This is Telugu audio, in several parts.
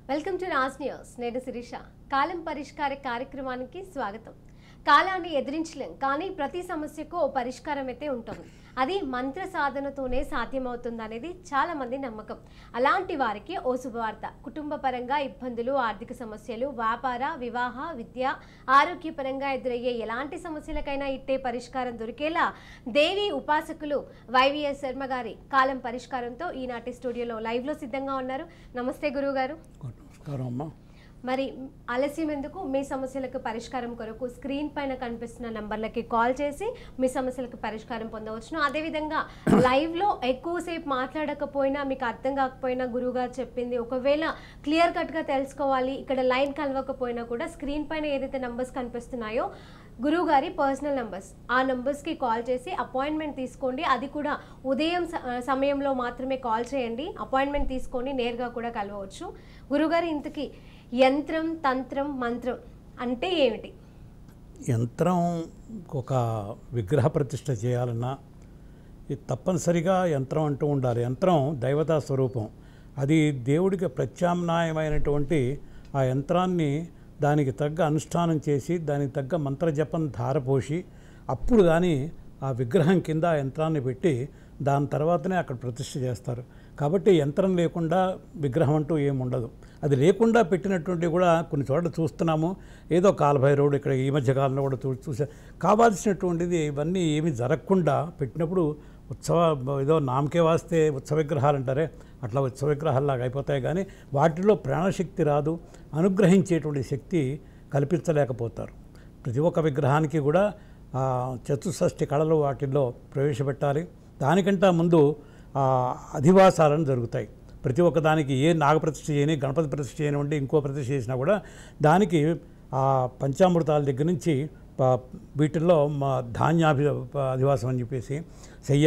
వెల్కమ్ టు రాజ్ న్యూస్ నేను శిరీష కాలం పరిష్కార కార్యక్రమానికి స్వాగతం కాలాన్ని ఎదిరించలేం కానీ ప్రతి సమస్యకు ఓ పరిష్కారం అయితే ఉంటుంది అది మంత్ర సాధనతోనే సాధ్యమవుతుంది అనేది చాలా మంది నమ్మకం అలాంటి వారికి ఓ శుభవార్త కుటుంబ పరంగా ఇబ్బందులు ఆర్థిక సమస్యలు వ్యాపార వివాహ విద్య ఆరోగ్యపరంగా ఎదురయ్యే ఎలాంటి సమస్యలకైనా ఇట్టే పరిష్కారం దొరికేలా దేవి ఉపాసకులు వైవిఎస్ శర్మ గారి కాలం పరిష్కారంతో ఈనాటి స్టూడియోలో లైవ్లో సిద్ధంగా ఉన్నారు నమస్తే గురువు గారు నమస్కారం అమ్మా మరి ఆలస్యం ఎందుకు మీ సమస్యలకు పరిష్కారం కొరకు స్క్రీన్ పైన కనిపిస్తున్న నంబర్లకి కాల్ చేసి మీ సమస్యలకు పరిష్కారం పొందవచ్చును అదేవిధంగా లైవ్లో ఎక్కువసేపు మాట్లాడకపోయినా మీకు అర్థం కాకపోయినా గురువుగారు చెప్పింది ఒకవేళ క్లియర్ కట్గా తెలుసుకోవాలి ఇక్కడ లైన్ కలవకపోయినా కూడా స్క్రీన్ పైన ఏదైతే నంబర్స్ కనిపిస్తున్నాయో గురువు గారి పర్సనల్ నంబర్స్ ఆ నంబర్స్కి కాల్ చేసి అపాయింట్మెంట్ తీసుకోండి అది కూడా ఉదయం స- సమయంలో మాత్రమే కాల్ చేయండి అపాయింట్మెంట్ తీసుకొని నేరుగా కూడా కలవచ్చు గురుగారు ఇంతకీ యంత్రం తంత్రం మంత్రం అంటే ఏమిటి యంత్రం ఒక విగ్రహ ప్రతిష్ఠ చేయాలన్నా ఇది తప్పనిసరిగా యంత్రం అంటూ ఉండాలి యంత్రం దైవతా స్వరూపం అది దేవుడికి ప్రత్యామ్నాయమైనటువంటి ఆ యంత్రాన్ని దానికి తగ్గ అనుష్ఠానం చేసి దానికి తగ్గ మంత్రజపం ధారపోసి అప్పుడు కానీ ఆ విగ్రహం కింద ఆ యంత్రాన్ని పెట్టి దాని తర్వాతనే అక్కడ ప్రతిష్ఠ చేస్తారు కాబట్టి యంత్రం లేకుండా విగ్రహం అంటూ ఏమి ఉండదు అది లేకుండా పెట్టినటువంటి కూడా కొన్ని చోట్ల చూస్తున్నాము ఏదో కాలభైరవుడు ఇక్కడ ఈ మధ్య కాలంలో కూడా చూ చూసా కావాల్సినటువంటిది ఇవన్నీ ఏమి జరగకుండా పెట్టినప్పుడు ఉత్సవ ఏదో నామకే వాస్తే ఉత్సవ విగ్రహాలు అంటారే అట్లా ఉత్సవ విగ్రహాల్లాగా అయిపోతాయి కానీ వాటిలో ప్రాణశక్తి రాదు అనుగ్రహించేటువంటి శక్తి కల్పించలేకపోతారు ప్రతి ఒక్క విగ్రహానికి కూడా ఆ, చతుషష్ఠి కళలు వాటిల్లో ప్రవేశపెట్టాలి దానికంటే ముందు ఆ, అధివాసాలను జరుగుతాయి ప్రతి ఒక్క దానికి ఏ నాగప్రతిష్ఠ చేయని గణపతి ప్రతిష్ఠ చేయనివ్వండి ఇంకో ప్రతిష్ఠ చేసినా కూడా దానికి ఆ పంచామృతాల దగ్గర నుంచి ప- వీటిల్లో మా ధాన్యాభి అధివాసం అని చెప్పేసి శయ్యా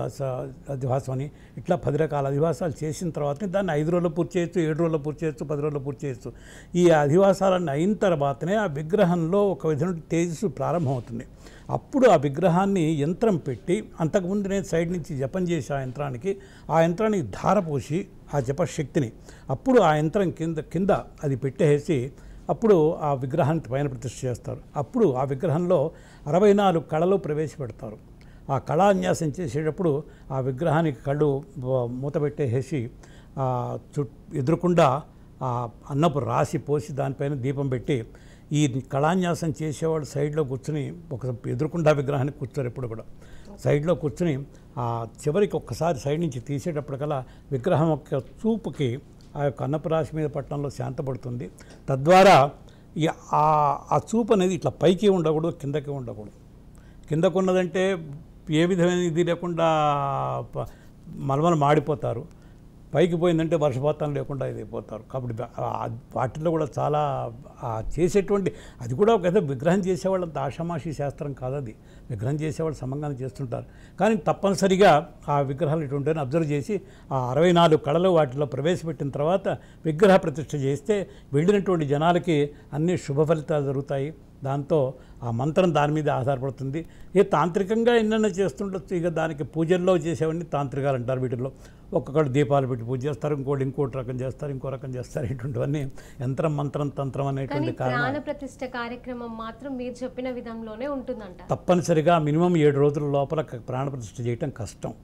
అధివాసం అని ఇట్లా పది రకాల అధివాసాలు చేసిన తర్వాతనే దాన్ని ఐదు రోజుల్లో పూర్తి చేయొచ్చు ఏడు రోజుల్లో పూర్తి చేయొచ్చు పది రోజుల్లో పూర్తి చేయొచ్చు ఈ అధివాసాలన్నీ అయిన తర్వాతనే ఆ విగ్రహంలో ఒక విధమైన తేజస్సు ప్రారంభమవుతుంది అప్పుడు ఆ విగ్రహాన్ని యంత్రం పెట్టి అంతకుముందు నేను సైడ్ నుంచి జపం చేసి ఆ యంత్రానికి ఆ యంత్రానికి ధార పోసి ఆ జపశక్తిని అప్పుడు ఆ యంత్రం కింద కింద అది పెట్టేసి అప్పుడు ఆ విగ్రహానికి పైన ప్రతిష్ఠ చేస్తారు అప్పుడు ఆ విగ్రహంలో అరవై నాలుగు కళలు ప్రవేశపెడతారు ఆ కళాన్యాసం చేసేటప్పుడు ఆ విగ్రహానికి కళ్ళు వ- మూత పెట్టేసి ఆ చుట్ ఎదురుకుండా ఆ అన్నపు రాసి పోసి దానిపైన దీపం పెట్టి ఈ కళాన్యాసం చేసేవాడు సైడ్లో కూర్చుని ఒక ఎదురుకుండా విగ్రహానికి కూర్చోరు ఎప్పుడు కూడా సైడ్లో కూర్చుని ఆ చివరికి ఒక్కసారి సైడ్ నుంచి తీసేటప్పటికల్లా విగ్రహం యొక్క చూపుకి ఆ యొక్క అన్నపు రాశి మీద పట్టణంలో శాంతపడుతుంది తద్వారా ఈ ఆ ఆ చూపు అనేది ఇట్లా పైకి ఉండకూడదు కిందకి ఉండకూడదు కిందకున్నదంటే ఏ విధమైన ఇది లేకుండా ప- మలమల మాడిపోతారు పైకి పోయిందంటే వర్షపాతం లేకుండా ఇది అయిపోతారు కాబట్టి బ- ఆ- వాటిల్లో కూడా చాలా ఆ చేసేటువంటి అది కూడా ఒక ఏదో విగ్రహం చేసేవాళ్ళు అంత ఆషామాషి శాస్త్రం కాదు అది విగ్రహం చేసేవాళ్ళు సమంగానే చేస్తుంటారు కానీ తప్పనిసరిగా ఆ విగ్రహాలు ఇటువంటి అబ్జర్వ్ చేసి ఆ అరవై నాలుగు కళలు వాటిలో ప్రవేశపెట్టిన తర్వాత విగ్రహ ప్రతిష్ఠ చేస్తే వెళ్ళినటువంటి జనాలకి అన్ని శుభ ఫలితాలు జరుగుతాయి దాంతో ఆ మంత్రం దాని మీద ఆధారపడుతుంది ఏ తాంత్రికంగా ఎన్నెన్నో చేస్తుండొచ్చు ఇక దానికి పూజల్లో చేసేవన్నీ తాంత్రికాలు అంటారు వీటిల్లో ఒక్కొక్కటి దీపాలు పెట్టి పూజ చేస్తారు ఇంకోటి ఇంకోటి రకం చేస్తారు ఇంకో రకం చేస్తారు ఇటువంటివన్నీ యంత్రం మంత్రం తంత్రం కానీ అనేటువంటి కారణం ప్రాణ ప్రతిష్ఠ కార్యక్రమం మాత్రం మీరు చెప్పిన విధంలోనే ఉంటుందంట తప్పనిసరిగా మినిమం ఏడు రోజుల లోపల క- ప్రాణప్రతిష్ఠ చేయటం కష్టం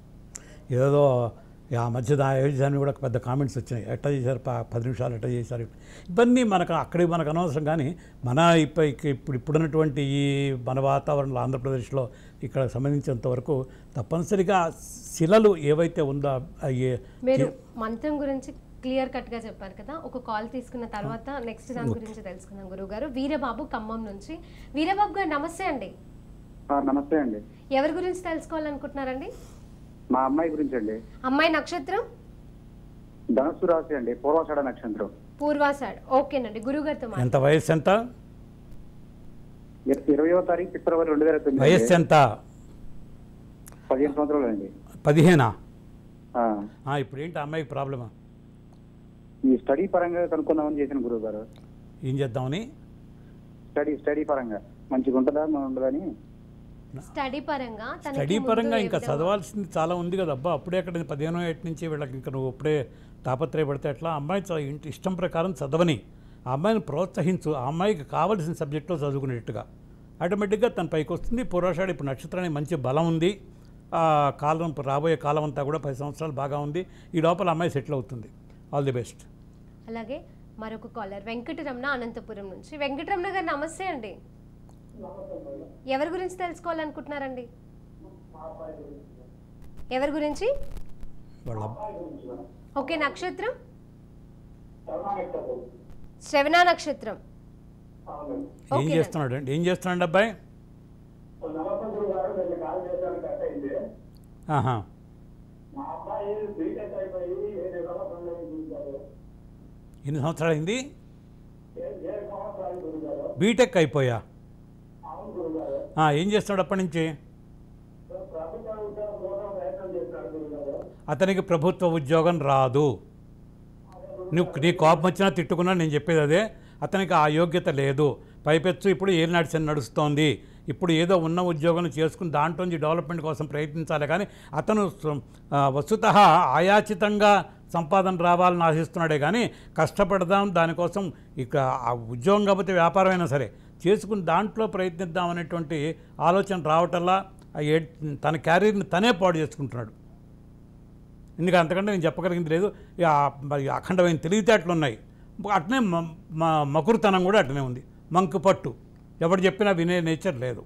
ఏదో ఆ మధ్య దా అయోధ్యాన్ని కూడా పెద్ద కామెంట్స్ వచ్చినాయి ఎట్లా చేశారు ప- పది నిమిషాలు ఎట్లా చేశారు ఇవన్నీ మనకు అక్కడికి మనకు అనవసరం కానీ మన ఇప్ప ఇక- ఇప్పుడు ఇప్పుడున్నటువంటి ఈ మన వాతావరణంలో ఆంధ్రప్రదేశ్లో ఇక్కడ సంబంధించినంత వరకు తప్పనిసరిగా శిలలు ఏవైతే ఉందో అయ్యే మీరు మంత్రం గురించి క్లియర్ కట్ గా చెప్పారు కదా ఒక కాల్ తీసుకున్న తర్వాత నెక్స్ట్ దాని గురించి తెలుసుకుందాం గురువు గారు వీరబాబు ఖమ్మం నుంచి వీరబాబు గారు నమస్తే అండి ఆ, నమస్తే అండి ఎవరి గురించి తెలుసుకోవాలనుకుంటున్నారండి మా అమ్మాయి గురించి అండి అమ్మాయి నక్షత్రం ధనుసు రాశి అండి పూర్వాషాఢ నక్షత్రం పూర్వాసాడ్ ఓకేనండి గురువు గారితో మాట్లాడండి. ఎంత వయస్సు ఎంత ఇర- ఇరవయో తారీఖు ఫిబ్రవరి రెండు వేల తొమ్మిది వయస్సు అండి. ఎంత పదిహేను సంవత్సరాలు అండి పదిహేనా ఆ, ఆ, ఇప్పుడు ఏంటి ఆ అమ్మాయికి ప్రాబ్లమా ఈ స్టడీ పరంగా కనుక్కుందామని చేసిన గురువు గారు ఏం చేద్దామని స్టడీ స్టడీ పరంగా మంచిగా ఉంటుందా మన ఉండదని స్టడీ పరంగా తనకి స్టడీ ముందు పరంగా ఏ ఇంకా విధంగా- చదవాల్సింది చాలా ఉంది కదా అబ్బా అప్పుడే అక్కడ పదిహేనో ఏటి నుంచి వీళ్ళకి ఇంకా నువ్వు అప్పుడే తాపత్రయపడితే ఎట్లా ఆ అమ్మాయి చ- ఇంటి ఇష్టం ప్రకారం చదవని ఆ అమ్మాయిని ప్రోత్సహించు ఆ అమ్మాయికి కావలసిన సబ్జెక్టులో చదువుకునేట్టుగా ఆటోమేటిక్గా తన పైకి వస్తుంది పూర్వాషాఢ ఇప్పుడు నక్షత్రానికి మంచి బలం ఉంది ఆ కాలం రాబోయే కాలం అంతా కూడా పది సంవత్సరాలు బాగా ఉంది ఈ లోపల అమ్మాయి సెటిల్ అవుతుంది ఆల్ ది బెస్ట్ అలాగే మరొక కాలర్ వెంకటరమణ అనంతపురం నుంచి వెంకటరమణ గారు నమస్తే అండి ఎవరి గురించి తెలుసుకోవాలనుకుంటున్నారండి ఎవరి గురించి వాళ్ళ ఓకే నక్షత్రం శ్రవణ నక్షత్రం ఏం ఓకే చేస్తున్నాడు అండి ఏం చేస్తున్నాడు అబ్బాయి నమస్తే గురువు గారు నేను కాల్ చేశాను కట్ అయింది ఆహా మా అబ్బాయి బీటెక్ అయిపోయి ఏడు సంవత్సరాలు చూశారు ఎన్ని సంవత్సరాలు అయింది ఏడు సంవత్సరాలు గురువు గారు బీటెక్ అయిపోయా అవును గురువు గారు ఆ, ఏం చేస్తున్నాడు అప్పటి నుంచి ప్రభుత్వ ఉద్యోగం కోసం ప్రయత్నం చేస్తాడు గురువు గారు అతనికి ప్రభుత్వ ఉద్యోగం రాదు నువ్వు నీ కోపం వచ్చినా తిట్టుకున్నా నేను చెప్పేది అదే అతనికి ఆ యోగ్యత లేదు పైపెచ్చు ఇప్పుడు ఏం నడిచి నడుస్తోంది ఇప్పుడు ఏదో ఉన్న ఉద్యోగం చేసుకుని దాంట్లోంచి డెవలప్మెంట్ కోసం ప్రయత్నించాలి కానీ అతను స్వ- ఆ, వస్తుత ఆయాచితంగా సంపాదన రావాలని ఆశిస్తున్నాడే కానీ కష్టపడదాం దానికోసం ఇక ఆ ఉద్యోగం కాకపోతే వ్యాపారం అయినా సరే చేసుకుని దాంట్లో ప్రయత్నిద్దాం అనేటువంటి ఆలోచన రావటల్లా ఆ ఏ- తన క్యారీర్ని తనే పాడు చేసుకుంటున్నాడు ఎందుకంటే అంతకంటే నేను చెప్పగలిగింది లేదు ఇక ఆ- మరి అఖండమైన తెలివితేటలు ఉన్నాయి అట్నే మ- మ- మకురుతనం కూడా అట్లనే ఉంది మంకు పట్టు ఎవరు చెప్పినా వినే నేచర్ లేదు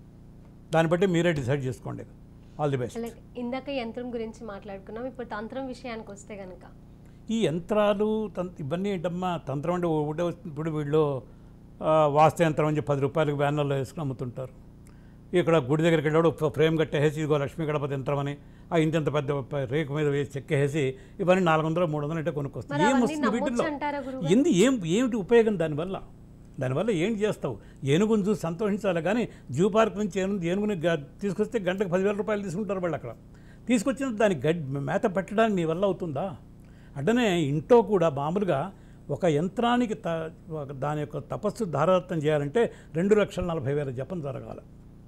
దాన్ని బట్టి మీరే డిసైడ్ చేసుకోండి ఆల్ ది బెస్ట్ అలాగే ఇందాక యంత్రం గురించి మాట్లాడుకున్నాం ఇప్పుడు తంత్రం విషయానికి వస్తే కనుక ఈ యంత్రాలు తం ఇవన్నీ ఏంటమ్మా తంత్రం అంటే ఒకటే వస్తుంది. ఇప్పుడు వీళ్ళు ఆ, వాస్తు యంత్రం అని చెప్పి పది రూపాయలకు బ్యానర్లో వేసుకుని అమ్ముతుంటారు ఇక్కడ గుడి దగ్గరికి వెళ్ళాడు ఒక ఫ్రేమ్ కట్టేసి ఇదిగో లక్ష్మీ గణపతి యంత్రం అని ఆ ఇంత పెద్ద ప- రేకు మీద వేసి చెక్కేసి ఇవన్నీ నాలుగు వందలు మూడు వందలు అంటే కొనుక్కొస్తాయి మరి ఏం అవన్నీ వస్తుంది వీటిల్లో నమ్మొచ్చు అంటారా గురువు ఎందు ఏం ఏమిటి ఉపయోగం దానివల్ల దానివల్ల ఏం చేస్తావు ఏనుగుని చూసి సంతోషించాలి కానీ జూ పార్క్ నుంచి ఏనుగు ఏనుగుని గ- తీసుకొస్తే గంటకు పదివేల రూపాయలు తీసుకుంటారు వాళ్ళు అక్కడ తీసుకొచ్చిన దానికి గడ్ మేత పెట్టడానికి నీ వల్ల అవుతుందా అడ్డనే ఇంట్లో కూడా మామూలుగా ఒక యంత్రానికి త ఒక దాని యొక్క తపస్సు ధారాత్తం చేయాలంటే రెండు లక్షల నలభై వేల జపం జరగాలి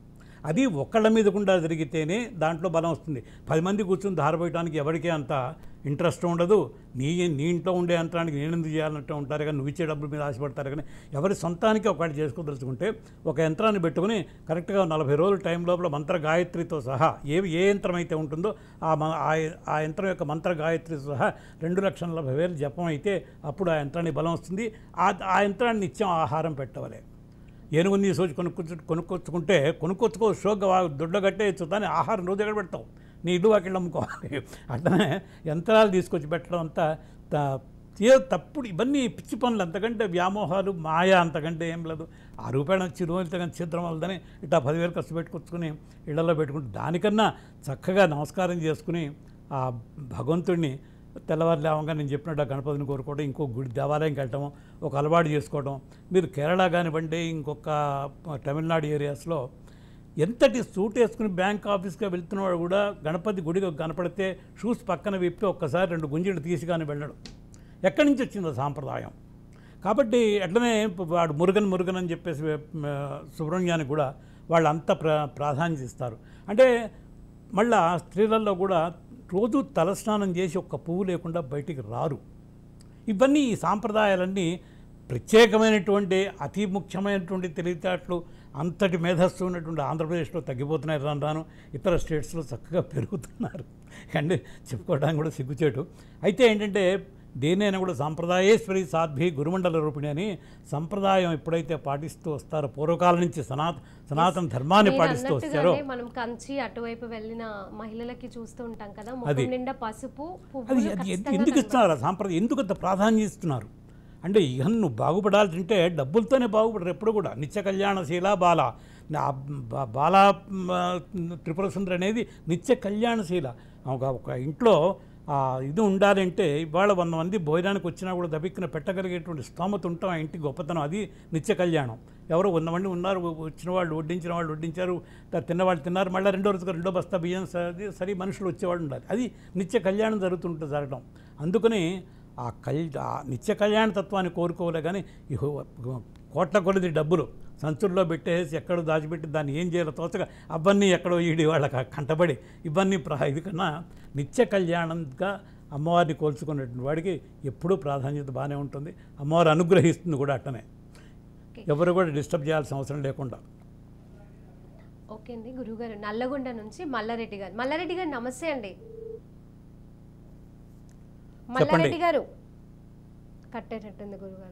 అది ఒక్కళ్ళ మీద గుండా జరిగితేనే దాంట్లో బలం వస్తుంది పది మంది కూర్చొని ధారపోయడానికి ఎవరికీ అంత ఇంట్రెస్ట్ ఉండదు నీ నీ ఇంట్లో ఉండే యంత్రానికి నేను ఎందుకు చేయాలంటే ఉంటారు కానీ నువ్వు ఇచ్చే డబ్బుల మీద ఆశపడతారు కానీ ఎవరి సొంతానికి ఒకటి చేసుకోదలుచుకుంటే ఒక యంత్రాన్ని పెట్టుకుని కరెక్ట్గా నలభై రోజుల టైం లోపల మంత్ర గాయత్రితో సహా ఏ ఏ యంత్రం అయితే ఉంటుందో ఆ మ- ఆ- ఆ యంత్రం యొక్క మంత్ర గాయత్రితో సహా రెండు లక్షల నలభై వేలు జపం అయితే అప్పుడు ఆ యంత్రానికి బలం వస్తుంది ఆ ఆ యంత్రాన్ని నిత్యం ఆహారం పెట్టవలే ఏనుగుని తీసుకొచ్చి కొనుక్కొచ్చు కొనుక్కొచ్చుకుంటే కొనుక్కొచ్చుకో షోగా దొడ్డ కట్టేయచ్చు కానీ ఆహారం రోజు ఎక్కడ పెడతావు నీ ఇల్లు వాకిళ్ళు అమ్ముకోవాలి అట్లనే యంత్రాలు తీసుకొచ్చి పెట్టడం అంతా త- ఏ తప్పుడు ఇవన్నీ పిచ్చి పనులు అంతకంటే వ్యామోహాలు మాయ అంతకంటే ఏం లేదు ఆ రూపాయలు వచ్చి రోజులతో కానీ చిత్రం వల్లదని ఇట్లా పదివేలు ఖర్చు పెట్టుకొచ్చుకుని ఇళ్లలో పెట్టుకుంటే దానికన్నా చక్కగా నమస్కారం చేసుకుని ఆ భగవంతుడిని తెల్లవారు లేవగా నేను చెప్పినట్టు ఆ గణపతిని కోరుకోవడం ఇంకో గుడి దేవాలయంకి వెళ్ళటం ఒక అలవాటు చేసుకోవడం మీరు కేరళ కానివ్వండి ఇంకొక తమిళనాడు ఏరియాస్లో ఎంతటి సూట్ వేసుకుని బ్యాంక్ ఆఫీస్గా వెళ్తున్నవాడు కూడా గణపతి గుడికి కనపడితే షూస్ పక్కన విప్పి ఒక్కసారి రెండు గుంజీలు తీసి కానీ వెళ్ళడం ఎక్కడి నుంచి వచ్చిందో సాంప్రదాయం కాబట్టి అట్లనే వాడు మురుగన్ మురుగన్ అని చెప్పేసి ఆ, సుబ్రహ్మణ్యానికి కూడా వాళ్ళు అంత ప్ర ప్రాధాన్యత ఇస్తారు అంటే మళ్ళా స్త్రీలలో కూడా రోజు తలస్నానం చేసి ఒక్క పువ్వు లేకుండా బయటికి రారు ఇవన్నీ ఈ సాంప్రదాయాలన్నీ ప్రత్యేకమైనటువంటి అతి ముఖ్యమైనటువంటి తెలివితేటలు అంతటి మేధస్సు ఉన్నటువంటి ఆంధ్రప్రదేశ్లో తగ్గిపోతున్నాయి రాను రాను ఇతర స్టేట్స్లో చక్కగా పెరుగుతున్నారు అండి చెప్పుకోవడానికి కూడా సిగ్గుచేటు అయితే ఏంటంటే దేనైనా కూడా సాంప్రదాయేశ్వరి సాధ్వి గురుమండల రూపిణి అని సంప్రదాయం ఎప్పుడైతే పాటిస్తూ వస్తారో పూర్వకాలం నుంచి సనాత సనాతన ధర్మాన్ని మీరు పాటిస్తూ వస్తారో అన్నట్టుగానే మనం కంచి అటువైపు వెళ్ళిన మహిళలకి చూస్తూ ఉంటాం కదా అది. ముఖం నిండా పసుపు అది పువ్వులు అది ఖచ్చితంగా ఎందుకు ఇస్తున్నారు ఆ సాంప్రదాయం ఎందుకు అంత ప్రాధాన్యం ఇస్తున్నారు అంటే ఇక నువ్వు బాగుపడాలంటే డబ్బులతోనే బాగుపడరు ఎప్పుడు కూడా నిత్య కళ్యాణశీల బాల నా బా- బాల మ, త్రిపుర సుందరి అనేది నిత్య కళ్యాణశీల ఒక ఒక ఇంట్లో ఆ ఇది ఉండాలంటే ఇవాళ వంద మంది భోజనానికి వచ్చినా కూడా దబిక్కిన పెట్టగలిగేటువంటి స్తోమత ఉంటాం ఆ ఇంటి గొప్పతనం అది నిత్య కళ్యాణం ఎవరో వంద మంది ఉన్నారు వచ్చిన వాళ్ళు వడ్డించిన వాళ్ళు వడ్డించారు త- తిన్నవాళ్ళు తిన్నారు మళ్ళీ రెండో రోజుకు రెండో బస్తా బియ్యం సరి సరి మనుషులు వచ్చేవాళ్ళు ఉండాలి అది నిత్య కళ్యాణం జరుగుతుంటుంది జరగడం అందుకని ఆ కల్ ఆ నిత్య కళ్యాణ తత్వాన్ని కోరుకోలే కానీ ఇహో కోట్ల కొలది డబ్బులు సంచుల్లో పెట్టేసి ఎక్కడో దాచిపెట్టి దాన్ని ఏం చేయాలో తోచగా అవన్నీ ఎక్కడో ఈడి వాళ్ళకి కంటబడి ఇవన్నీ ప్రా ఇది కన్నా నిత్య కళ్యాణంగా అమ్మవారిని కోల్చుకున్నటువంటి వాడికి ఎప్పుడూ ప్రాధాన్యత బాగానే ఉంటుంది అమ్మవారు అనుగ్రహిస్తుంది కూడా అట్టనే ఓకే. ఎవరు కూడా డిస్టర్బ్ చేయాల్సిన అవసరం లేకుండా ఓకే అండి గురువుగారు నల్లగొండ నుంచి మల్లారెడ్డి గారు మల్లారెడ్డి గారు నమస్తే అండి మల్లారెడ్డి గారు కట్టేటట్టుంది గురువుగారు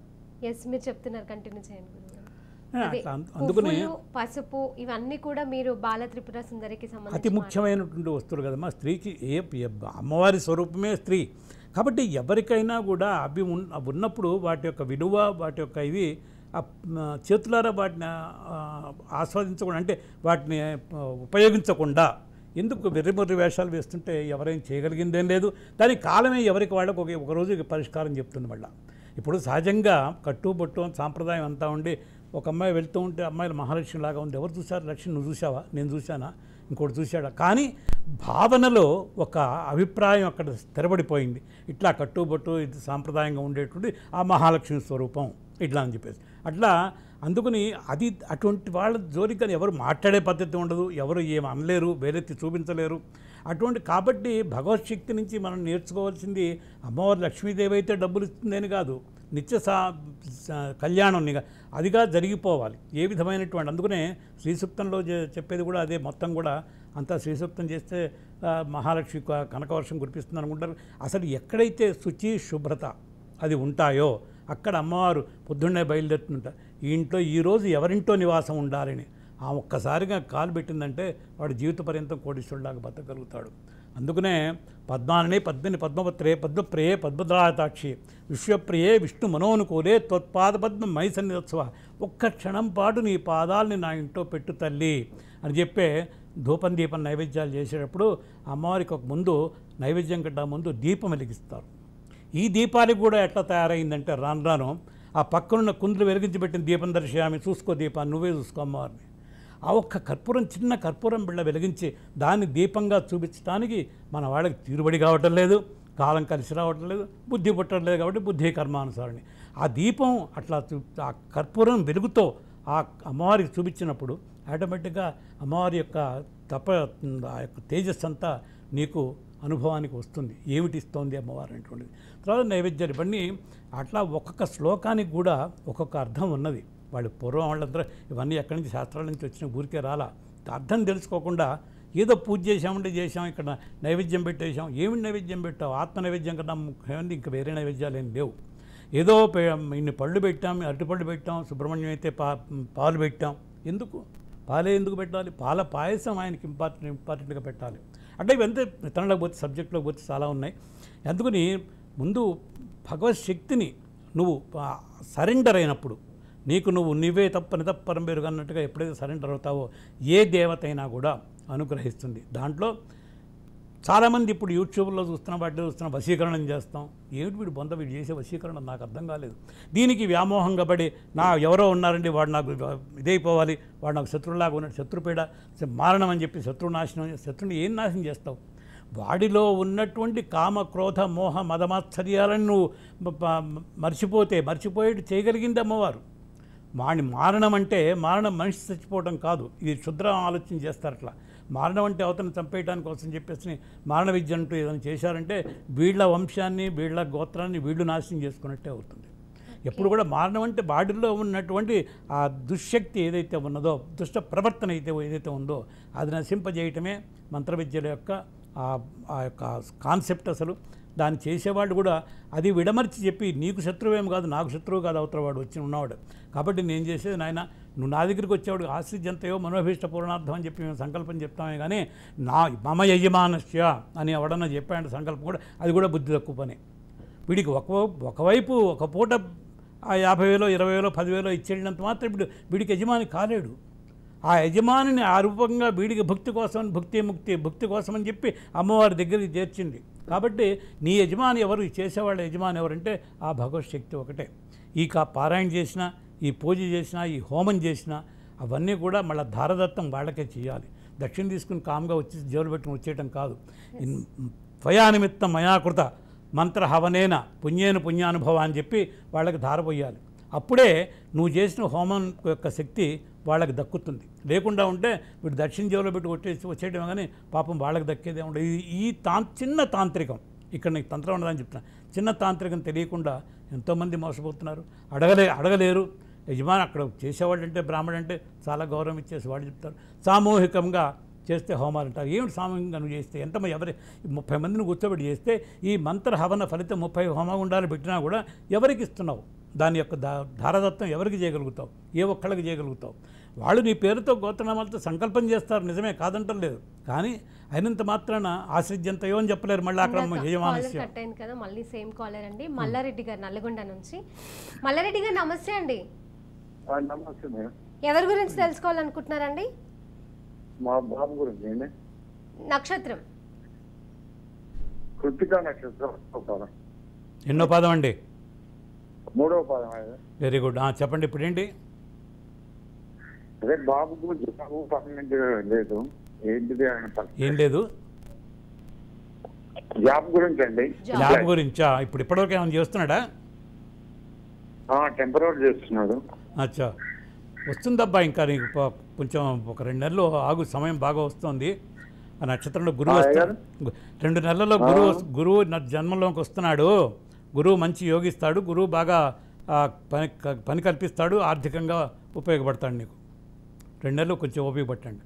ఎస్ మీరు చెప్తున్నారు కంటిన్యూ చేయండి గురువుగారు ఆ, అదే, అట్లా అందు- అందుకని పువ్వులు, పసుపు ఇవన్నీ కూడా మీరు బాల త్రిపుర సుందరికి అతి సంబంధించి ముఖ్యమైనటువంటి వస్తువులు కదమ్మా స్త్రీకి ఏ ఏ- అమ్మవారి స్వరూపమే స్త్రీ కాబట్టి ఎవరికైనా కూడా అవి ఉన్ అవి ఉన్నప్పుడు వాటి యొక్క విలువ వాటి యొక్క ఇది ఆ, మ, చేతులారా వాటిని ఆ, ఆస్వాదించకుండా అంటే వాటిని ఆ, ఉపయోగించకుండా ఎందుకు వెర్రిమొర్రి వేషాలు వేస్తుంటే ఎవరైనా చేయగలిగిందేం లేదు దాని కాలమే ఎవరికి వాళ్ళకు ఒక ఒక రోజు పరిష్కారం చెప్తుంది మళ్ళీ ఇప్పుడు సహజంగా కట్టుబొట్టు సాంప్రదాయం అంతా ఉండి ఒక అమ్మాయి వెళ్తూ ఉంటే అమ్మాయిలు మహాలక్ష్మి లాగా ఉంది ఎవరు చూశారు లక్ష్మి నువ్వు చూసావా నేను చూశానా ఇంకోటి చూశాడా కానీ భావనలో ఒక అభిప్రాయం అక్కడ స్థిరపడిపోయింది ఇట్లా కట్టుబొట్టు ఇది సాంప్రదాయంగా ఉండేటువంటి ఆ మహాలక్ష్మి స్వరూపం ఇట్లా అని చెప్పేసి అట్లా అందుకని అది అటువంటి వాళ్ళ జోలికి కానీ ఎవరు మాట్లాడే పద్ధతి ఉండదు ఎవరు ఏం అనలేరు వేరెత్తి చూపించలేరు అటువంటి కాబట్టి భగవత్ శక్తి నుంచి మనం నేర్చుకోవాల్సింది అమ్మవారు లక్ష్మీదేవి అయితే డబ్బులు ఇస్తుందని కాదు నిత్య సా సా- కళ్యాణం నిగ అదిగా జరిగిపోవాలి ఏ విధమైనటువంటి అందుకనే శ్రీసూక్తంలో చె- చెప్పేది కూడా అదే మొత్తం కూడా అంతా శ్రీసూక్తం చేస్తే ఆ, మహాలక్ష్మి క- కనకవర్షం కురిపిస్తుంది అనుకుంటారు అసలు ఎక్కడైతే శుచి శుభ్రత అది ఉంటాయో అక్కడ అమ్మవారు పొద్దున్నే బయలుదేరుతుంట ఈ ఇంట్లో ఈరోజు ఎవరింటో నివాసం ఉండాలని ఆ ఒక్కసారిగా కాలు పెట్టిందంటే వాడు జీవిత పర్యంతం కోటీశ్వరులాగా బతకగలుగుతాడు అందుకనే పద్మానని పద్మిని పద్మపత్రే పద్మప్రియే పద్మద్రాతాక్షి విశ్వప్రియే విష్ణు మనోనుకూలే త్వత్పాద పద్మ మై సన్నిధోత్సవ ఒక్క క్షణం పాటు నీ పాదాలని నా ఇంట్లో పెట్టు తల్లి అని చెప్పే ధూపం దీపం నైవేద్యాలు చేసేటప్పుడు అమ్మవారికి ఒక ముందు నైవేద్యం కట్టా ముందు దీపం వెలిగిస్తారు ఈ దీపానికి కూడా ఎట్లా తయారైందంటే రాను రాను ఆ పక్కనున్న కుందులు వెలిగించి పెట్టిన దీపం దర్శయామి చూసుకో దీపాన్ని నువ్వే చూసుకో అమ్మవారిని ఆ ఒక్క కర్పూరం చిన్న కర్పూరం బిళ్ళ వెలిగించి దాన్ని దీపంగా చూపించడానికి మన వాళ్ళకి తీరుబడి కావటం లేదు కాలం కలిసి రావటం లేదు బుద్ధి పుట్టడం లేదు కాబట్టి బుద్ధి కర్మానుసారిని ఆ దీపం అట్లా చూ- ఆ కర్పూరం వెలుగుతో ఆ అమ్మవారికి చూపించినప్పుడు ఆటోమేటిక్గా అమ్మవారి యొక్క తప ఆ యొక్క తేజస్సు అంతా నీకు అనుభవానికి వస్తుంది ఏమిటి ఇస్తోంది అమ్మవారు అనేటువంటిది తర్వాత నైవేద్యాలు ఇవన్నీ అట్లా ఒక్కొక్క శ్లోకానికి కూడా ఒక్కొక్క అర్థం ఉన్నది వాళ్ళు పూర్వం వాళ్ళందరూ ఇవన్నీ ఎక్కడి నుంచి శాస్త్రాల నుంచి వచ్చిన ఊరికే రాలా అర్థం తెలుసుకోకుండా ఏదో పూజ చేసామంటే చేసాం ఇక్కడ నైవేద్యం పెట్టేసాం ఏమి నైవేద్యం పెట్టావు ఆత్మ నైవేద్యం కన్నా ముఖ్యమైనది ఇంకా వేరే నైవేద్యాలు ఏం లేవు ఏదో పె- ఇన్ని పళ్ళు పెట్టాం అరటిపళ్ళు పెట్టాం సుబ్రహ్మణ్యం అయితే పా పాలు పెట్టాం ఎందుకు పాలే ఎందుకు పెట్టాలి పాల పాయసం ఆయనకి ఇంపార్టెంట్ ఇంపార్టెంట్గా పెట్టాలి అంటే ఇవంతా ఇతరులకు పోతే సబ్జెక్టులోకి పోతే చాలా ఉన్నాయి అందుకని ముందు భగవత్ శక్తిని నువ్వు సరెండర్ అయినప్పుడు నీకు నువ్వు నువ్వే తప్పని తప్పరం పేరు అన్నట్టుగా ఎప్పుడైతే సరెండర్ అవుతావో ఏ దేవత అయినా కూడా అనుగ్రహిస్తుంది దాంట్లో చాలామంది ఇప్పుడు యూట్యూబ్లో చూస్తున్న వాటిలో చూస్తున్న వశీకరణం చేస్తాం ఏమిటి వీడు బొంద వీడు చేసే వశీకరణ నాకు అర్థం కాలేదు దీనికి వ్యామోహంగా పడి నా ఎవరో ఉన్నారండి వాడు నాకు ఇదైపోవాలి వాడు నాకు శత్రువులాగా ఉన్నాడు శత్రుపీడ మారణం అని చెప్పి శత్రు నాశనం శత్రుని ఏం నాశనం చేస్తావు వాడిలో ఉన్నటువంటి కామ క్రోధ మోహ మదమాత్సర్యాలను నువ్వు మ- మ- మర్చిపోతే మర్చిపోయేటి చేయగలిగింది అమ్మవారు వాడిని మారణం అంటే మారణం మనిషి చచ్చిపోవడం కాదు ఇది క్షుద్ర ఆలోచన చేస్తారు అట్లా మారణం అంటే అవతని చంపేయడానికి కోసం చెప్పేసి మారణ విద్య అంటూ ఏదైనా చేశారంటే వీళ్ళ వంశాన్ని వీళ్ళ గోత్రాన్ని వీళ్ళు నాశనం చేసుకున్నట్టే అవుతుంది ఎప్పుడు కూడా మారణం అంటే బాడీలో ఉన్నటువంటి ఆ దుశ్శక్తి ఏదైతే ఉన్నదో దుష్ట ప్రవర్తన అయితే ఏదైతే ఉందో అది నశింపజేయటమే మంత్ర విద్యల యొక్క ఆ- ఆ యొక్క కాన్సెప్ట్ అసలు దాన్ని చేసేవాళ్ళు కూడా అది విడమర్చి చెప్పి నీకు శత్రువేం కాదు నాకు శత్రువు కాదు అవతల వాడు వచ్చి ఉన్నవాడు కాబట్టి నేను చేసేది నాయన నువ్వు నా దగ్గరికి వచ్చేవాడు ఆశ్రయంతయో మనోభీష్ట పూర్ణార్థం అని చెప్పి మేము సంకల్పం చెప్తామే కానీ నా మమ యజమానస్య అని ఎవడన్నా చెప్పాడు సంకల్పం కూడా అది కూడా బుద్ధి తక్కువ పని వీడికి ఒక ఒకవైపు ఒక పూట ఆ యాభై వేలో ఇరవై వేలో పదివేలో ఇచ్చేళ్ళినంత మాత్రం ఇప్పుడు వీడికి యజమాని కాలేడు ఆ యజమానిని ఆ రూపంగా వీడికి భక్తి కోసం భక్తి ముక్తి భక్తి కోసం అని చెప్పి అమ్మవారి దగ్గరికి చేర్చింది కాబట్టి నీ యజమాని ఎవరు ఈ చేసేవాళ్ళ యజమాని ఎవరంటే ఆ భగవత్ శక్తి ఒకటే ఈ కా పారాయణ చేసినా ఈ పూజ చేసినా ఈ హోమం చేసినా అవన్నీ కూడా మళ్ళీ ధారదత్తం వాళ్ళకే చేయాలి దక్షిణ తీసుకుని కామ్గా వచ్చి జోలు పెట్టుకుని వచ్చేయటం కాదు ఇన్- త్వయానిమిత్తం మయాకృత మంత్ర హవనేన పుణ్యేన పుణ్యానుభవ అని చెప్పి వాళ్ళకి ధార పోయాలి అప్పుడే నువ్వు చేసిన హోమం యొక్క శక్తి వాళ్ళకి దక్కుతుంది లేకుండా ఉంటే వీడు దక్షిణ జేబులో పెట్టి కొట్టేసి వచ్చేయడం కానీ పాపం వాళ్ళకి దక్కేదే ఉండదు ఇది ఈ తా చిన్న తాంత్రికం ఇక్కడ నీకు తంత్రం ఉండదని చెప్తున్నా చిన్న తాంత్రికం తెలియకుండా ఎంతోమంది మోసపోతున్నారు అడగలే అడగలేరు యజమాని అక్కడ చేసేవాళ్ళు అంటే బ్రాహ్మడు అంటే చాలా గౌరవం ఇచ్చేసి వాళ్ళు చెప్తారు సామూహికంగా చేస్తే హోమాలు అంటారు ఏమిటి సామూహికంగా నువ్వు చేస్తే ఎంతమంది ఎవరి ముప్పై మందిని కూర్చోబెట్టి చేస్తే ఈ మంత్ర హవన ఫలితం ముప్పై హోమగుండాలు పెట్టినా కూడా ఎవరికి ఇస్తున్నావు దాని యొక్క దా ధారదత్వం ఎవరికి చేయగలుగుతావు ఏ ఒక్కళ్ళకి చేయగలుగుతావు వాళ్ళు నీ పేరుతో గోత్రనామాలతో సంకల్పం చేస్తారు నిజమే కాదంటం లేదు కానీ అయినంత మాత్రాన ఆశ్రజ్యంతయో అని చెప్పలేరు మళ్ళీ అక్కడ కాలర్ యజమానస్యం కట్ అయింది కదా మళ్ళీ సేమ్ కాలర్ అండి మల్లారెడ్డి గారు నల్గొండ నుంచి మల్లారెడ్డి గారు నమస్తే అండి ఆ, నమస్తే మేడం ఎవరి గురించి తెలుసుకోవాలనుకుంటున్నారండి మా బాబు గురించి అండి నక్షత్రం కృతికా నక్షత్రం ఒకటో పాదం ఎన్నో పాదం అండి మూడవ పాదం అది వెరీ గుడ్ చెప్పండి ఇప్పుడు ఏంటి అదే బాబుకు జాబు పర్మనెంట్ లేదు ఏంటిది ఆయన పరిస్థితి? ఏం లేదు జాబ్ గురించి అండి ల్యాబ్ గురించా ఇప్పుడు ఇప్పటివరకు ఏమైనా చేస్తున్నాడా టెంపరీ చేస్తున్నాడు అచ్చా వస్తుందబ్బా ఇంకా నీకు ప- కొంచెం ఒక రెండు నెలలు ఆగు సమయం బాగా వస్తుంది ఆ నక్షత్రంలో గురువు ఆ, వస్తాడు అయ్యారు? గు- రెండు నెలల్లో గురువు వస్- గురువు నా జన్మలోకి వస్తున్నాడు గురువు మంచి యోగిస్తాడు గురువు బాగా ఆ, పని క- పని కల్పిస్తాడు ఆర్థికంగా ఉపయోగపడతాడు నీకు రెండు నెలలు కొంచెం ఓపిక పట్టండి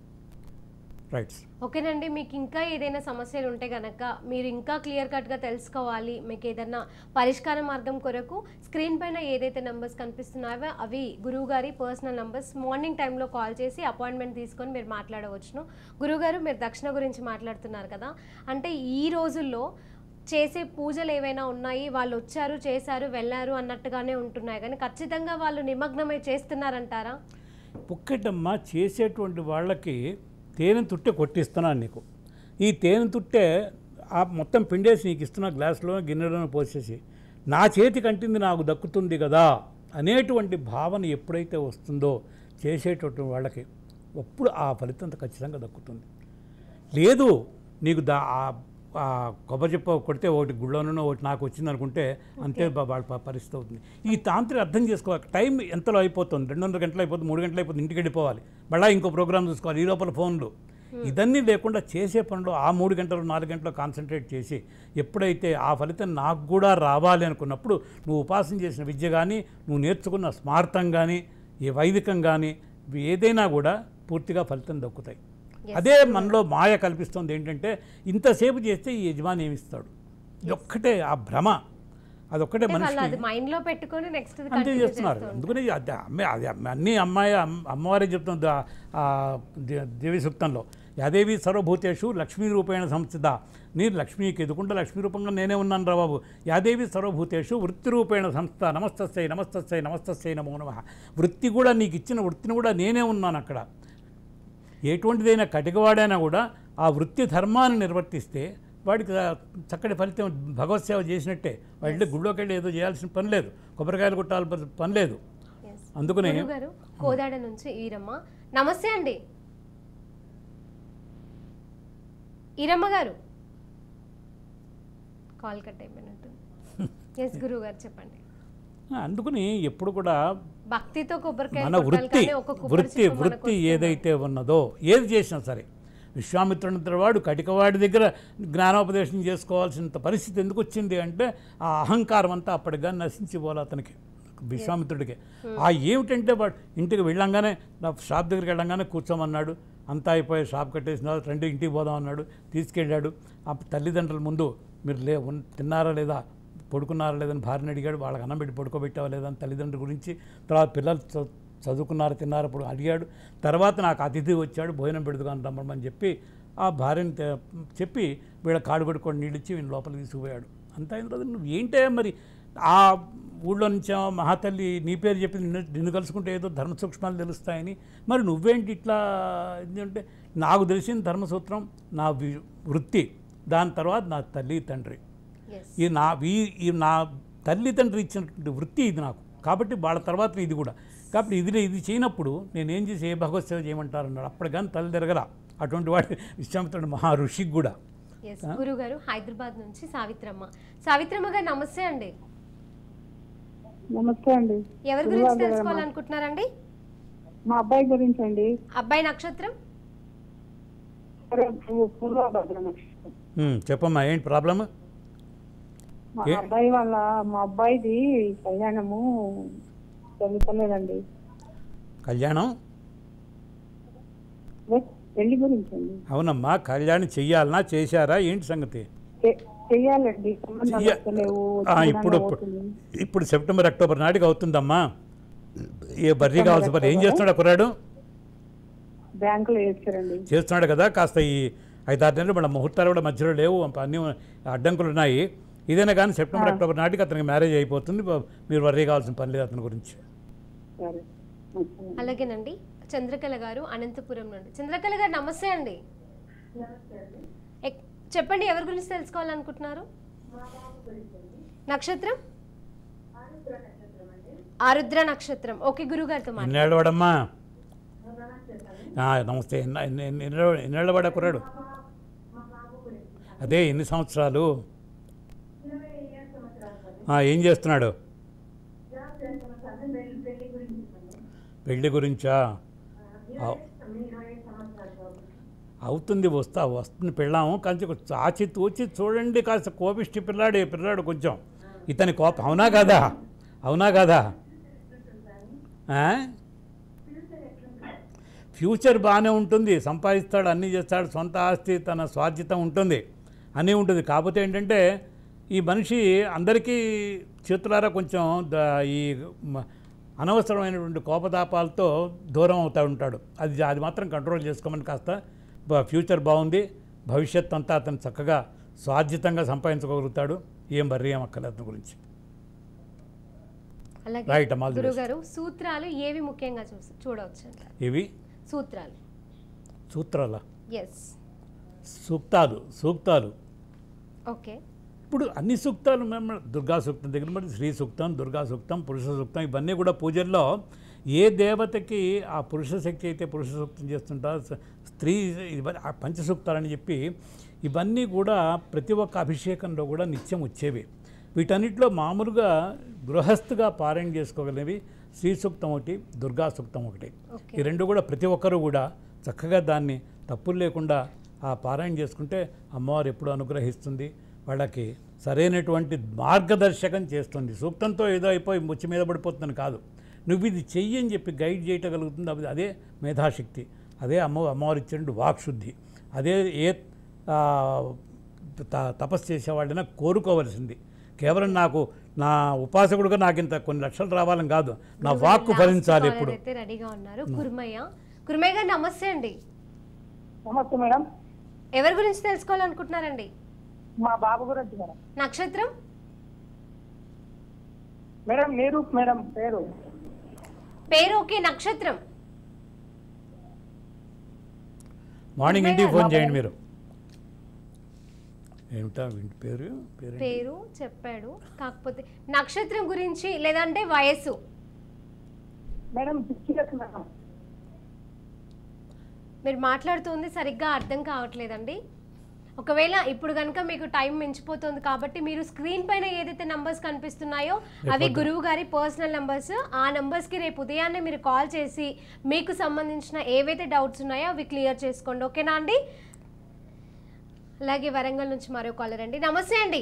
రైట్స్ ఓకేనండి మీకు ఇంకా ఏదైనా సమస్యలు ఉంటే గనక మీరు ఇంకా క్లియర్ కట్గా తెలుసుకోవాలి మీకు ఏదైనా పరిష్కార మార్గం కొరకు స్క్రీన్ పైన ఏదైతే నెంబర్స్ కనిపిస్తున్నాయో అవి గురువు గారి పర్సనల్ నెంబర్స్ మార్నింగ్ టైంలో కాల్ చేసి అపాయింట్మెంట్ తీసుకొని మీరు మాట్లాడవచ్చును గురువుగారు మీరు దక్షిణ గురించి మాట్లాడుతున్నారు కదా అంటే ఈ రోజుల్లో చేసే పూజలు ఏవైనా ఉన్నాయి వాళ్ళు వచ్చారు చేశారు వెళ్ళారు అన్నట్టుగానే ఉంటున్నాయి కానీ ఖచ్చితంగా వాళ్ళు నిమగ్నమై చేస్తున్నారంటారా ఒక్కటమ్మా చేసేటువంటి వాళ్ళకి తేనె తుట్టె కొట్టిస్తున్నాను నీకు ఈ తేనె తుట్టె ఆ మొత్తం పిండేసి నీకు ఇస్తున్న గ్లాసులో గిన్నెలోనే పోసేసి నా చేతి కంటింది నాకు దక్కుతుంది కదా అనేటువంటి భావన ఎప్పుడైతే వస్తుందో చేసేటటువంటి వాళ్ళకి అప్పుడు ఆ ఫలితం ఖచ్చితంగా దక్కుతుంది లేదు నీకు దా ఆ- ఆ కొబ్బరి చెప్ప కొడితే ఒకటి గుళ్ళోనూ ఒకటి నాకు వచ్చింది అనుకుంటే అంతే బా- వాళ్ళ ప- పరిస్థితి అవుతుంది ఈ తాంత్రిక అర్థం చేసుకోవాలి టైం ఎంతలో అయిపోతుంది రెండున్నర గంటలు అయిపోతుంది మూడు గంటలు అయిపోతుంది ఇంటికి వెళ్ళిపోవాలి మళ్ళీ ఇంకో ప్రోగ్రామ్ చూసుకోవాలి ఈ లోపల ఫోన్లు ఇదన్నీ లేకుండా చేసే పనులు ఆ మూడు గంటలు నాలుగు గంటలు కాన్సన్ట్రేట్ చేసి ఎప్పుడైతే ఆ ఫలితం నాకు కూడా రావాలి అనుకున్నప్పుడు నువ్వు ఉపాసన చేసిన విద్య కానీ నువ్వు నేర్చుకున్న స్మార్థం కానీ ఏ వైదికం కానీ ఇవి ఏదైనా కూడా పూర్తిగా ఫలితం దక్కుతాయి అదే మనలో మాయ కల్పిస్తుంది ఏంటంటే ఇంతసేపు చేస్తే ఈ యజమాని ఏమిస్తాడు ఇదొక్కటే ఆ భ్రమ అదొక్కటే అంటే వాళ్ళు మనిషి అది మైండ్ లో పెట్టుకొని నెక్స్ట్ అంతే చేస్తున్నారు అందుకని అది అమ్మే అది అమ్మ- అన్ని అమ్మాయి అమ్మ- అమ్మవారే చెప్తుంది ఆ- ఆ దే- దేవి సూక్తంలో యాదేవి సర్వభూతేషు లక్ష్మీ రూపేణ సంస్థిత నీ లక్ష్మీకి ఎదుకుంటే లక్ష్మీ రూపంగా నేనే ఉన్నాను రా బాబు యాదేవి సర్వభూతేషు వృత్తి రూపేణ సంస్థ నమస్తస్సై నమస్తస్సై నమస్తస్సై నమో నమ వృత్తి కూడా నీకు ఇచ్చిన వృత్తిని కూడా నేనే ఉన్నాను అక్కడ ఎటువంటిదైనా కటికవాడైనా కూడా ఆ వృత్తి ధర్మాన్ని నిర్వర్తిస్తే వాడికి ఆ చక్కటి ఫలితం భగవత్ సేవ చేసినట్టే వాడి గుళ్ళోకి వెళ్ళి ఏదో చేయాల్సిన పని లేదు కొబ్బరికాయలు కొట్టాల్సిన పని లేదు అందుకనే గారు కోదాడ నుంచి ఈరమ్మ నమస్తే అండి ఈరమ్మ గారు కాల్ కట్ అయిపోయినట్టు ఎస్ గురువు గారు చెప్పండి అందుకని ఎప్పుడు కూడా భక్తితో కొబ్బరికాయ మన వృత్తి వృత్తి వృత్తి ఏదైతే ఉన్నదో ఏది చేసినా సరే విశ్వామిత్రుని వాడు కటికవాడి దగ్గర జ్ఞానోపదేశం చేసుకోవాల్సినంత పరిస్థితి ఎందుకు వచ్చింది అంటే ఆ అహంకారం అంతా అప్పటిగా నశించిపోవాలి అతనికి విశ్వామిత్రుడికి ఆ ఏమిటంటే వాడు ఇంటికి వెళ్ళంగానే నా షాప్ దగ్గరికి వెళ్ళంగానే కూర్చోమన్నాడు అంతా అయిపోయి షాప్ కట్టేసిన తర్వాత రెండు ఇంటికి పోదాం అన్నాడు తీసుకెళ్ళాడు ఆ తల్లిదండ్రుల ముందు మీరు లే ఉన్- తిన్నారా లేదా పడుకున్నారా లేదని భార్యని అడిగాడు వాళ్ళకి అన్నం పెట్టి పడుకోబెట్టావా లేదని తల్లిదండ్రుల గురించి తర్వాత పిల్లలు చ- చదువుకున్నారా తిన్నారా ఇప్పుడు అడిగాడు తర్వాత నాకు అతిథి వచ్చాడు భోజనం పెడుతుగాను రమ్మని చెప్పి ఆ భార్యని తె- చెప్పి వీళ్ళ కాడు పడుకొని నీళ్ళు ఇచ్చి వీళ్ళ లోపలికి తీసుకుపోయాడు అంత అయిన తర్వాత నువ్వు ఏంటే మరి ఆ ఊళ్ళో నుంచి ఆ మహాతల్లి నీ పేరు చెప్పి నిన్ను నిన్ను కలుసుకుంటే ఏదో ధర్మ సూక్ష్మాలు తెలుస్తాయని మరి నువ్వేంటి ఇట్లా ఎందుకంటే నాకు తెలిసిన ధర్మసూత్రం నా వి- వృత్తి దాని తర్వాత నా తల్లి తండ్రి ఈ నా ఈ ఈ నా తల్లిదండ్రులు ఇచ్చినటువంటి వృత్తి ఇది నాకు కాబట్టి వాళ్ళ తర్వాత ఇది కూడా కాబట్టి ఇది ఇది చేయనప్పుడు నేనేం చేసి ఏ భగవత్ సేవ చేయమంటారు అన్నాడు అప్పుడు కానీ తల్లి తిరగల అటువంటి వాడి విశ్వామిత్రుడు మహా ఋషికి కూడా ఎస్ గురువు గారు హైదరాబాద్ నుంచి సావిత్రమ్మ సావిత్రమ్మ గారు నమస్తే అండి నమస్తే అండి ఎవరి గురించి తెలుసుకోవాలనుకుంటున్నారండి మా అబ్బాయి గురించి అండి అబ్బాయి నక్షత్రం పూర్వభద్ర నక్షత్రం ఉమ్, చెప్పమ్మా ఏంటి ప్రాబ్లమ్ మా ఏ- అబ్బాయి వాళ్ళ మా అబ్బాయిది కళ్యాణము జరుగుతలేదండి కళ్యాణం అదే పెళ్లి గురించి అండి అవునమ్మా కళ్యాణం చెయ్యాలనా చేశారా ఏంటి సంగతి చె- చెయ్యాలండి సంబంధాలు చెయ్య- వస్తలేవు, ఆ, చూడాలని ఇప్పుడు అవుతుంది. ఇప్పుడు సెప్టెంబర్ అక్టోబర్ నాటికి అవుతుందమ్మా ఏ బర్రీ కావాల్సి మరి ఏం చేస్తున్నాడు ఆ కుర్రాడు బ్యాంకులో వేస్తారండి చేస్తున్నాడు కదా కాస్త ఈ ఐదారు నెలలు మన ముహూర్తాలు కూడా మధ్యలో లేవు అన్ని అడ్డంకులు ఉన్నాయి ఇదైనా కానీ సెప్టెంబర్ అక్టోబర్ నాటికి అతనికి మ్యారేజ్ అయిపోతుంది బ- మీరు వర్రీ కావాల్సిన పని లేదు అతని గురించి సరే మంచిది. అలాగేనండి చంద్రకళ గారు అనంతపురం నుండి చంద్రకళ గారు నమస్తే అండి ఎక్- చెప్పండి ఎవరి గురించి తెలుసుకోవాలనుకుంటున్నారు నక్షత్రం ఆరుద్ర నక్షత్రం ఓకే గురువు గారితో మాట్లాడండి ఎన్నేళ్ళు వాడమ్మా ఆ, నమస్తే ఎన్న- ఎన్ని- ఎన్ని- ఎన్ని- ఎన్నేళ్ళ వాడా కుర్రాడు అదే ఎన్ని సంవత్సరాలు ఆ, ఏం చేస్తున్నాడు పెళ్లి గురించా అవ్- అవుతుంది వస్తా వస్తుంది పెళ్ళాము కొంచెం చాచి తూచి చూడండి కాస్త కోపిష్టి పిల్లాడు ఈ పిల్లాడు కొంచెం ఇతని కోపం అవునా కదా అవునా కదా ఆ? ఫ్యూచర్ బాగానే ఉంటుంది సంపాదిస్తాడు అన్నీ చేస్తాడు సొంత ఆస్తి తన స్వాధ్యతం ఉంటుంది అన్నీ ఉంటుంది కాకపోతే ఏంటంటే ఈ మనిషి అందరికీ చేతులారా కొంచెం ద ఈ మ- అనవసరమైనటువంటి కోపతాపాలతో దూరం అవుతూ ఉంటాడు అది అది మాత్రం కంట్రోల్ చేసుకోమని కాస్త బ- ఫ్యూచర్ బాగుంది భవిష్యత్ అంతా అతను చక్కగా స్వాధ్యతంగా సంపాదించుకోగలుగుతాడు ఏం బర్రీ ఏం అక్కర్లేదు అతని గురించి Right, అలాగే అమ్మ, all the గురువు best. గారు సూత్రాలు ఏవి ముఖ్యంగా చూసి చూడవచ్చు అంటారు ఇవి సూత్రాలు సూత్రాల ఎస్ సూక్తాలు సూక్తాలు ఓకే ఇప్పుడు అన్ని సూక్తాలు మేము దుర్గా సూక్తం దగ్గర మరి శ్రీ సూక్తం దుర్గా సూక్తం పురుష సూక్తం ఇవన్నీ కూడా పూజల్లో ఏ దేవతకి ఆ పురుష శక్తి అయితే పురుష సూక్తం చేస్తుంటారో స- స్త్రీ ఇవన్నీ ఆ పంచ సూక్తాలని చెప్పి ఇవన్నీ కూడా ప్రతి ఒక్క అభిషేకంలో కూడా నిత్యం వచ్చేవి వీటన్నిటిలో మామూలుగా గృహస్థుగా పారాయణ చేసుకోగలిగినవి శ్రీ సూక్తం ఒకటి దుర్గా సూక్తం ఒకటి ఓకే ఈ రెండు కూడా ప్రతి ఒక్కరు కూడా చక్కగా దాన్ని తప్పులు లేకుండా ఆ పారాయణ చేసుకుంటే అమ్మవారు ఎప్పుడు అనుగ్రహిస్తుంది వాళ్ళకి సరైనటువంటి మార్గదర్శకం చేస్తుంది సూక్తంతో ఏదో అయిపోయి ముచ్చి మీద పడిపోతుందని కాదు నువ్వు ఇది చెయ్యి అని చెప్పి గైడ్ చేయగలుగుతుంది అది అదే మేధాశక్తి అదే అమ్మ అమ్మవారు ఇచ్చిన వాక్శుద్ధి అదే ఏ ఆ, త- తపస్సు చేసేవాళ్ళైనా కోరుకోవలసింది కేవలం నాకు నా ఉపాసకుడుగా నాకు ఇంత కొన్ని లక్షలు రావాలని కాదు నా వాక్కు ఫలించాలి ఎప్పుడు అయితే రెడీగా ఉన్నారు కుర్మయ్య కుర్మయ్య గారు నమస్తే అండి నమస్తే మేడం ఎవరి గురించి తెలుసుకోవాలనుకుంటున్నారండి మా బాబు గురించి మేడం నక్షత్రం మేడం మీరు మేడం పేరు పేరు ఓకే నక్షత్రం మార్నింగ్ ఇంటికి ఫోన్ చేయండి మీరు ఏమిటా వీటి పేరు పేరు ఏంటి? పేరు చెప్పాడు కాకపోతే నక్షత్రం గురించి లేదంటే వయస్సు మేడం పిచ్చిలెస్ మేడం మీరు మాట్లాడుతుంది సరిగ్గా అర్థం కావట్లేదండి ఒకవేళ ఇప్పుడు కనుక మీకు టైం మించిపోతుంది కాబట్టి మీరు స్క్రీన్ పైన ఏదైతే నంబర్స్ కనిపిస్తున్నాయో అవి గురువు గారి పర్సనల్ నంబర్స్ ఆ నంబర్స్కి రేపు ఉదయాన్నే మీరు కాల్ చేసి మీకు సంబంధించిన ఏవైతే డౌట్స్ ఉన్నాయో అవి క్లియర్ చేసుకోండి ఓకేనా అండి అలాగే వరంగల్ నుంచి మరో కాలర్ అండి నమస్తే అండి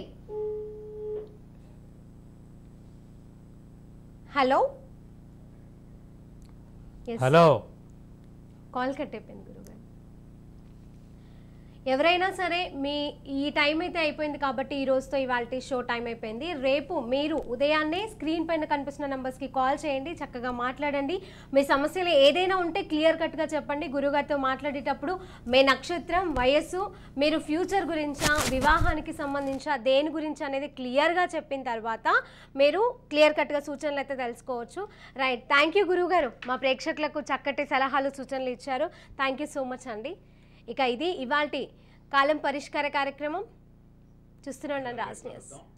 hello Yes. Hello call cut అయిపోయింది గురుగారు ఎవరైనా సరే మీ ఈ టైం అయితే అయిపోయింది కాబట్టి ఈ రోజుతో ఇవాళ షో టైం అయిపోయింది రేపు మీరు ఉదయాన్నే స్క్రీన్ పైన కనిపిస్తున్న నెంబర్స్కి కాల్ చేయండి చక్కగా మాట్లాడండి మీ సమస్యలు ఏదైనా ఉంటే క్లియర్ కట్గా చెప్పండి గురుగారితో మాట్లాడేటప్పుడు మీ నక్షత్రం వయస్సు మీరు ఫ్యూచర్ గురించా వివాహానికి సంబంధించా దేని గురించి అనేది క్లియర్గా చెప్పిన తర్వాత మీరు క్లియర్ కట్గా సూచనలు అయితే తెలుసుకోవచ్చు రైట్ థ్యాంక్ యూ గురుగారు మా ప్రేక్షకులకు చక్కటి సలహాలు సూచనలు ఇచ్చారు థ్యాంక్ యూ సో మచ్ అండి ఇక ఇది ఇవాల్టి కాలం పరిష్కార కార్యక్రమం చూస్తూనే ఉండండి రాజ్ న్యూస్